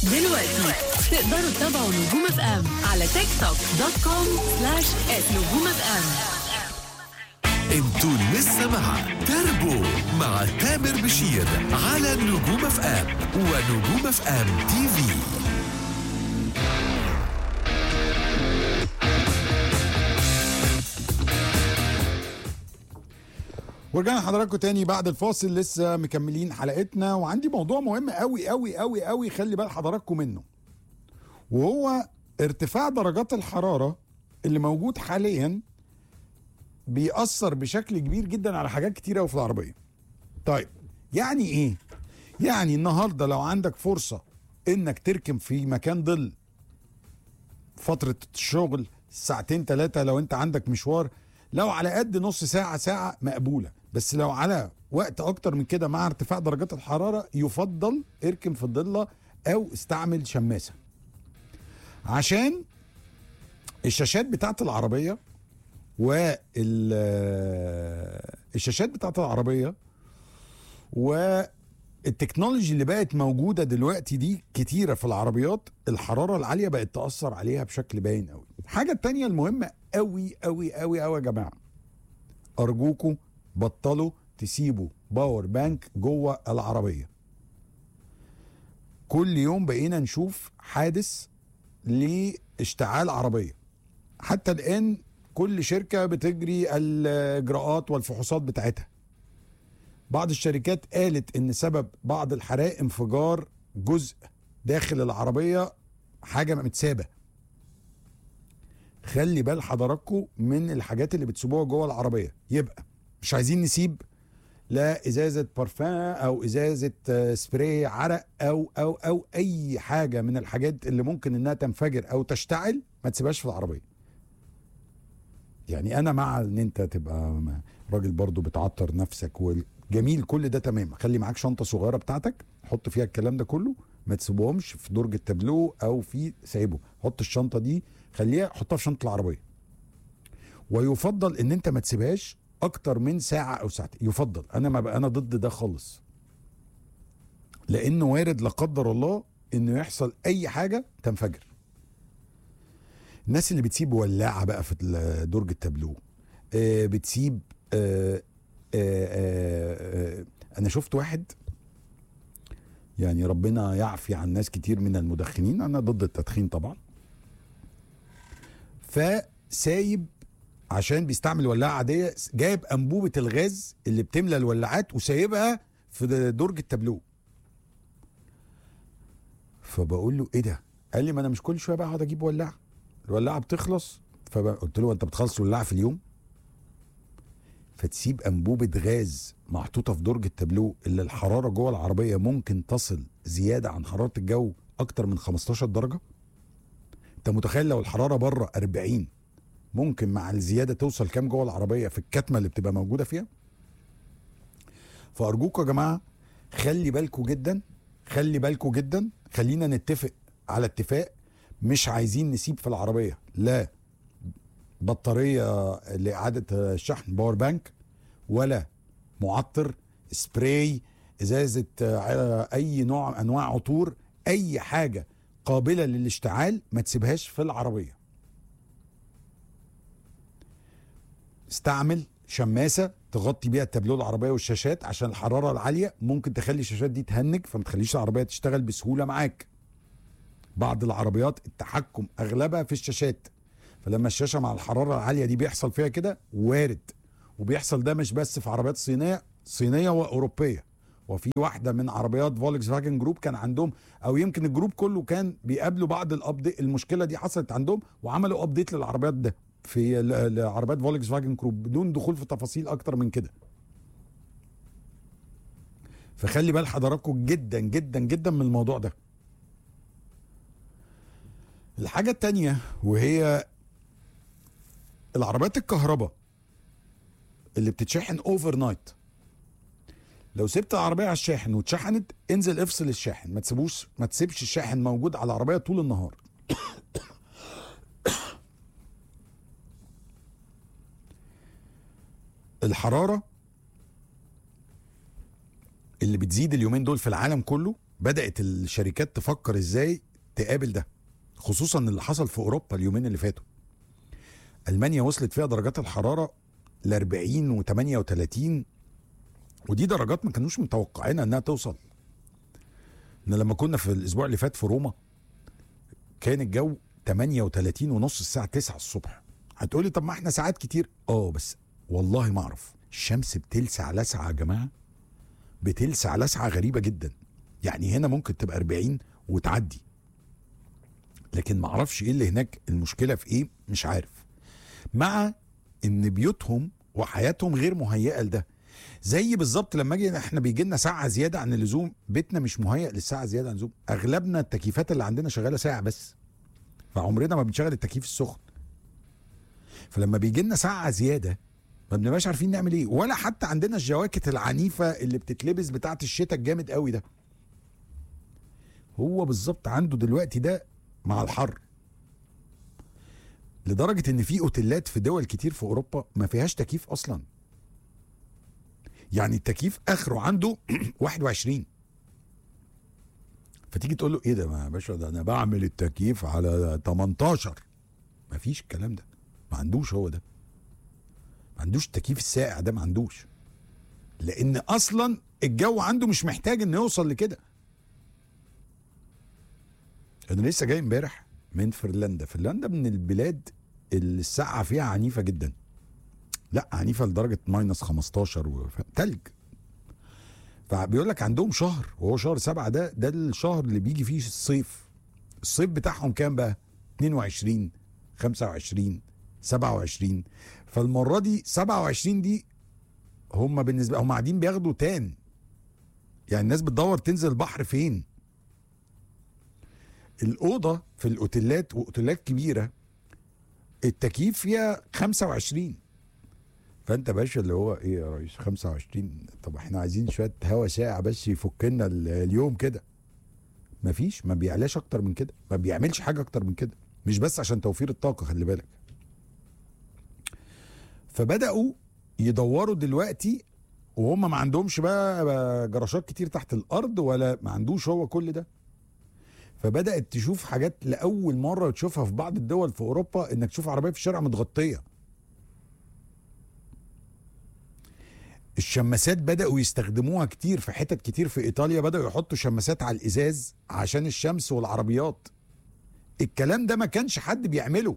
دلوقتي تقدروا تتابعوا نجوم اف ام على تيك توك دوت كوم سلاش ات نجوم اف ام انتوا لسه مع تربو مع تامر بشير على نجوم اف ام ونجوم اف ام تي في ورجعنا حضراتكم تاني بعد الفاصل لسه مكملين حلقتنا وعندي موضوع مهم قوي قوي قوي قوي خلي بال حضراتكم منه وهو ارتفاع درجات الحرارة اللي موجود حاليا بيأثر بشكل كبير جدا على حاجات كتيرة قوي في العربية طيب يعني ايه يعني النهاردة لو عندك فرصة انك تركن في مكان ظل فترة الشغل ساعتين ثلاثة لو انت عندك مشوار لو على قد نص ساعة ساعة مقبولة بس لو على وقت اكتر من كده مع ارتفاع درجات الحرارة يفضل اركن في الضلة او استعمل شماسة عشان الشاشات بتاعت العربية والشاشات بتاعت العربية والتكنولوجي اللي بقت موجودة دلوقتي دي كتيرة في العربيات الحرارة العالية بقت تأثر عليها بشكل باين قوي الحاجة التانية المهمة قوي قوي قوي قوي يا جماعة أرجوكوا بطلوا تسيبوا باور بانك جوه العربية كل يوم بقينا نشوف حادث لاشتعال عربية حتى الآن كل شركة بتجري الإجراءات والفحوصات بتاعتها بعض الشركات قالت ان سبب بعض الحرائق انفجار جزء داخل العربيه حاجه متسابه خلي بال حضراتكم من الحاجات اللي بتسيبوها جوه العربيه يبقى مش عايزين نسيب لا ازازه بارفان او ازازه آه، سبراي عرق او او او اي حاجه من الحاجات اللي ممكن انها تنفجر او تشتعل ما تسيبهاش في العربيه يعني انا مع ان انت تبقى م- راجل برضو بتعطر نفسك والجميل كل ده تمام خلي معاك شنطه صغيره بتاعتك حط فيها الكلام ده كله ما تسيبهمش في درج التابلو او في سايبه حط الشنطه دي خليها حطها في شنطه العربيه ويفضل ان انت ما تسيبهاش اكتر من ساعه او ساعتين يفضل انا ما بقى انا ضد ده خالص لانه وارد لا قدر الله انه يحصل اي حاجه تنفجر الناس اللي بتسيب ولاعه بقى في ال- درج التابلو آه، بتسيب آه، آه، آه، آه، انا شفت واحد يعني ربنا يعفي عن ناس كتير من المدخنين انا ضد التدخين طبعا فسايب عشان بيستعمل ولاعه عاديه جايب انبوبه الغاز اللي بتملى الولاعات وسايبها في درج التابلو فبقول له ايه ده قال لي ما انا مش كل شويه بقى اقعد اجيب ولاعه الولاعه بتخلص فقلت له انت بتخلص ولاعه في اليوم فتسيب انبوبه غاز محطوطه في درج التابلو اللي الحراره جوه العربيه ممكن تصل زياده عن حراره الجو اكتر من 15 درجه انت متخيل لو الحراره بره 40 ممكن مع الزياده توصل كام جوه العربيه في الكتمه اللي بتبقى موجوده فيها فارجوكوا يا جماعه خلي بالكوا جدا خلي بالكوا جدا خلينا نتفق على اتفاق مش عايزين نسيب في العربيه لا بطاريه لاعاده الشحن باور بانك ولا معطر سبراي ازازه آه، اي نوع انواع عطور اي حاجه قابله للاشتعال ما تسيبهاش في العربيه استعمل شماسه تغطي بيها التابلو العربيه والشاشات عشان الحراره العاليه ممكن تخلي الشاشات دي تهنج فما تخليش العربيه تشتغل بسهوله معاك بعض العربيات التحكم اغلبها في الشاشات فلما الشاشه مع الحراره العاليه دي بيحصل فيها كده وارد وبيحصل ده مش بس في عربيات صينيه صينيه واوروبيه وفي واحده من عربيات فولكس فاجن جروب كان عندهم او يمكن الجروب كله كان بيقابلوا بعض الابديت المشكله دي حصلت عندهم وعملوا ابديت للعربيات ده في ال- لعربيات فولكس فاجن جروب بدون دخول في تفاصيل اكتر من كده فخلي بال حضراتكم جدا جدا جدا من الموضوع ده الحاجة التانية وهي العربيات الكهرباء اللي بتتشحن اوفر نايت لو سبت العربية على الشاحن واتشحنت انزل افصل الشاحن ما تسيبوش ما تسيبش الشاحن موجود على العربية طول النهار الحرارة اللي بتزيد اليومين دول في العالم كله بدات الشركات تفكر ازاي تقابل ده خصوصا اللي حصل في اوروبا اليومين اللي فاتوا المانيا وصلت فيها درجات الحراره ل 40 و38 ودي درجات ما كانوش متوقعينها انها توصل ان لما كنا في الاسبوع اللي فات في روما كان الجو 38 ونص الساعه 9 الصبح هتقولي طب ما احنا ساعات كتير اه بس والله ما اعرف الشمس بتلسع لسعه يا جماعه بتلسع لسعه غريبه جدا يعني هنا ممكن تبقى 40 وتعدي لكن ما اعرفش ايه اللي هناك المشكله في ايه مش عارف مع ان بيوتهم وحياتهم غير مهيئه لده زي بالظبط لما اجي احنا بيجي لنا ساعه زياده عن اللزوم بيتنا مش مهيئ للساعه زياده عن اللزوم اغلبنا التكييفات اللي عندنا شغاله ساعه بس فعمرنا ما بنشغل التكييف السخن فلما بيجي لنا ساعه زياده ما بنبقاش عارفين نعمل ايه ولا حتى عندنا الجواكت العنيفه اللي بتتلبس بتاعه الشتاء الجامد قوي ده هو بالظبط عنده دلوقتي ده مع الحر لدرجه ان في اوتيلات في دول كتير في اوروبا ما فيهاش تكييف اصلا يعني التكييف اخره عنده 21 فتيجي تقول له ايه ده ما يا باشا ده انا بعمل التكييف على 18 ما فيش الكلام ده ما عندوش هو ده ما عندوش التكييف الساقع ده ما عندوش لان اصلا الجو عنده مش محتاج انه يوصل لكده انا لسه جاي امبارح من فنلندا فنلندا من البلاد اللي السقعه فيها عنيفه جدا لا عنيفه لدرجه ماينس 15 و... تلج فبيقول لك عندهم شهر وهو شهر سبعة ده ده الشهر اللي بيجي فيه الصيف الصيف بتاعهم كام بقى 22 25 27 فالمره دي 27 دي هم بالنسبه هم قاعدين بياخدوا تان يعني الناس بتدور تنزل البحر فين الاوضه في الاوتيلات واوتيلات كبيره التكييف فيها 25 فانت باشا اللي هو ايه يا ريس 25 طب احنا عايزين شويه هوا ساقع بس يفك لنا ال- اليوم كده مفيش ما بيعلاش اكتر من كده ما بيعملش حاجه اكتر من كده مش بس عشان توفير الطاقه خلي بالك فبداوا يدوروا دلوقتي وهم ما عندهمش بقى بقى جراشات كتير تحت الارض ولا ما عندوش هو كل ده فبدات تشوف حاجات لاول مره تشوفها في بعض الدول في اوروبا انك تشوف عربيه في الشارع متغطيه الشماسات بدأوا يستخدموها كتير في حتت كتير في إيطاليا بدأوا يحطوا شماسات على الإزاز عشان الشمس والعربيات الكلام ده ما كانش حد بيعمله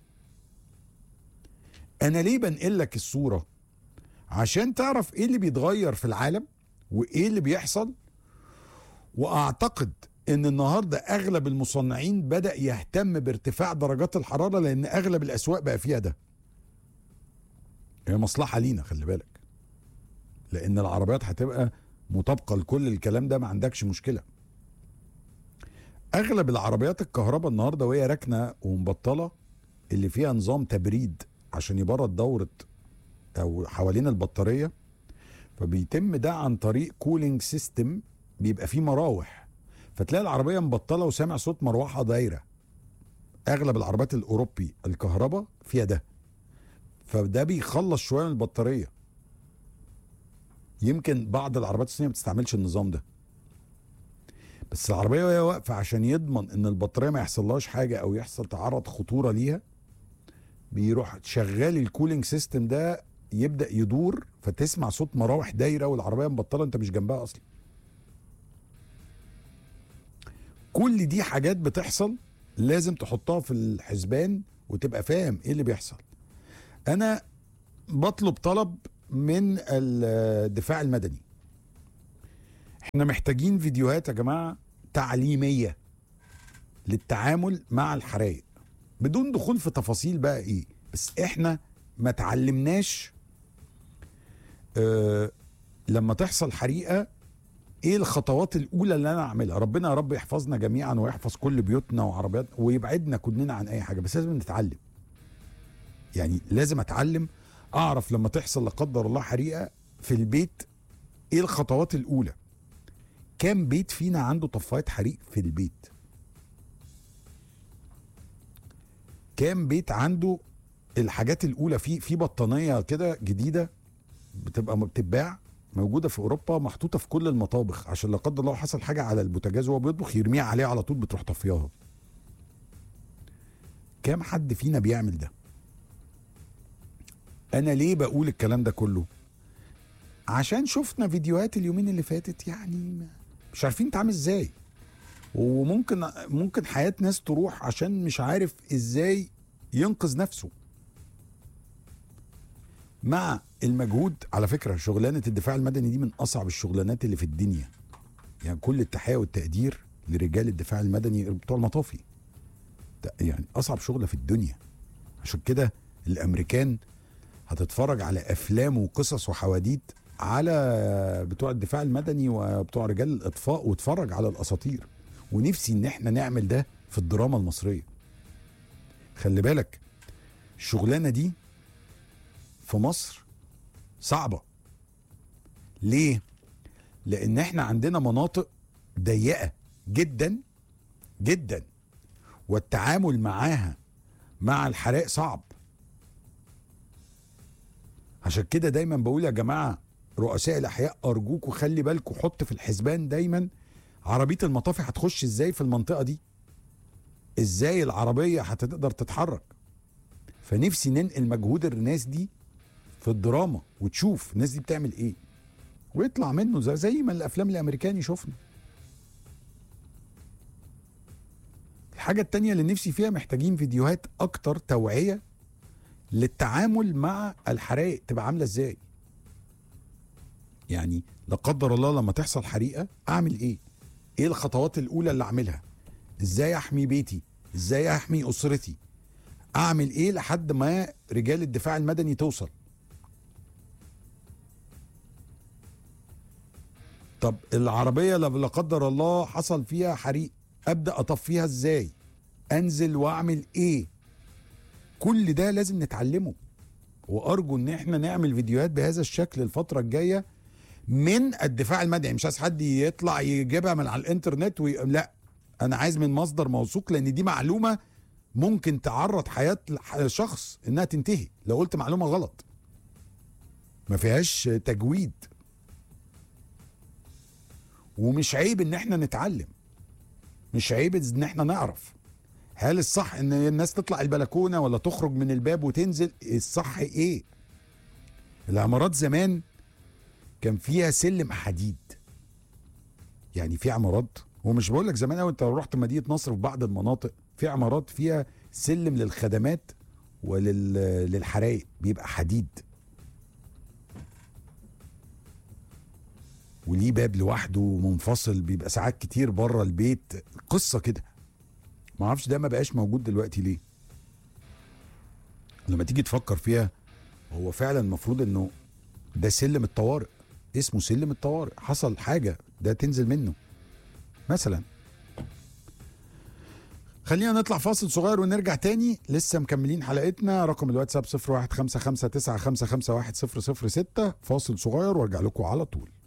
أنا ليه بنقل لك الصورة عشان تعرف إيه اللي بيتغير في العالم وإيه اللي بيحصل وأعتقد إن النهاردة أغلب المصنعين بدأ يهتم بارتفاع درجات الحرارة لأن أغلب الأسواق بقى فيها ده هي مصلحة لينا خلي بالك لان العربيات هتبقى مطابقه لكل الكلام ده ما عندكش مشكله اغلب العربيات الكهرباء النهارده وهي راكنه ومبطله اللي فيها نظام تبريد عشان يبرد دوره او حوالين البطاريه فبيتم ده عن طريق كولينج سيستم بيبقى فيه مراوح فتلاقي العربيه مبطله وسامع صوت مروحه دايره اغلب العربيات الاوروبي الكهرباء فيها ده فده بيخلص شويه من البطاريه يمكن بعض العربيات الصينيه ما بتستعملش النظام ده بس العربيه وهي واقفه عشان يضمن ان البطاريه ما يحصلهاش حاجه او يحصل تعرض خطوره ليها بيروح شغال الكولينج سيستم ده يبدا يدور فتسمع صوت مراوح دايره والعربيه مبطله انت مش جنبها اصلا كل دي حاجات بتحصل لازم تحطها في الحسبان وتبقى فاهم ايه اللي بيحصل انا بطلب طلب من الدفاع المدني احنا محتاجين فيديوهات يا جماعه تعليميه للتعامل مع الحرائق بدون دخول في تفاصيل بقى ايه بس احنا ما تعلمناش اه لما تحصل حريقه ايه الخطوات الاولى اللي انا اعملها ربنا يا رب يحفظنا جميعا ويحفظ كل بيوتنا وعربيات ويبعدنا كلنا عن اي حاجه بس لازم نتعلم يعني لازم اتعلم اعرف لما تحصل لا قدر الله حريقه في البيت ايه الخطوات الاولى كام بيت فينا عنده طفايه حريق في البيت كام بيت عنده الحاجات الاولى في في بطانيه كده جديده بتبقى بتتباع موجوده في اوروبا محطوطه في كل المطابخ عشان لا قدر الله حصل حاجه على البوتاجاز وهو بيطبخ يرميها عليه على طول بتروح طفياها كام حد فينا بيعمل ده انا ليه بقول الكلام ده كله عشان شفنا فيديوهات اليومين اللي فاتت يعني ما- مش عارفين نتعامل ازاي وممكن ممكن حياة ناس تروح عشان مش عارف ازاي ينقذ نفسه مع المجهود على فكرة شغلانة الدفاع المدني دي من أصعب الشغلانات اللي في الدنيا يعني كل التحية والتقدير لرجال الدفاع المدني بتوع المطافي ده يعني أصعب شغلة في الدنيا عشان كده الأمريكان هتتفرج على أفلام وقصص وحواديت على بتوع الدفاع المدني وبتوع رجال الإطفاء واتفرج على الأساطير ونفسي إن احنا نعمل ده في الدراما المصرية خلي بالك الشغلانة دي في مصر صعبة ليه؟ لأن احنا عندنا مناطق ضيقة جدا جدا والتعامل معاها مع الحرائق صعب عشان كده دايما بقول يا جماعة رؤساء الأحياء أرجوكوا خلي بالكوا حط في الحسبان دايما عربية المطافي هتخش ازاي في المنطقة دي ازاي العربية هتقدر تتحرك فنفسي ننقل مجهود الناس دي في الدراما وتشوف الناس دي بتعمل ايه ويطلع منه زي, زي ما الافلام الامريكاني شفنا الحاجة التانية اللي نفسي فيها محتاجين فيديوهات اكتر توعية للتعامل مع الحرائق تبقى عاملة ازاي يعني لا قدر الله لما تحصل حريقة اعمل ايه ايه الخطوات الاولى اللي اعملها ازاي احمي بيتي ازاي احمي اسرتي اعمل ايه لحد ما رجال الدفاع المدني توصل طب العربيه لو لا قدر الله حصل فيها حريق ابدا اطفيها ازاي انزل واعمل ايه كل ده لازم نتعلمه وارجو ان احنا نعمل فيديوهات بهذا الشكل الفتره الجايه من الدفاع المدني مش عايز حد يطلع يجيبها من على الانترنت وي... لا انا عايز من مصدر موثوق لان دي معلومه ممكن تعرض حياه شخص انها تنتهي لو قلت معلومه غلط ما فيهاش تجويد ومش عيب ان احنا نتعلم مش عيب ان احنا نعرف هل الصح ان الناس تطلع البلكونه ولا تخرج من الباب وتنزل الصح ايه العمارات زمان كان فيها سلم حديد يعني في عمارات ومش بقول لك زمان قوي انت لو رحت مدينه نصر في بعض المناطق في عمارات فيها سلم للخدمات وللحرايق بيبقى حديد وليه باب لوحده منفصل بيبقى ساعات كتير بره البيت قصه كده ما اعرفش ده ما بقاش موجود دلوقتي ليه لما تيجي تفكر فيها هو فعلا المفروض انه ده سلم الطوارئ اسمه سلم الطوارئ حصل حاجه ده تنزل منه مثلا خلينا نطلع فاصل صغير ونرجع تاني لسه مكملين حلقتنا رقم الواتساب 015595510006 فاصل صغير وارجع لكم على طول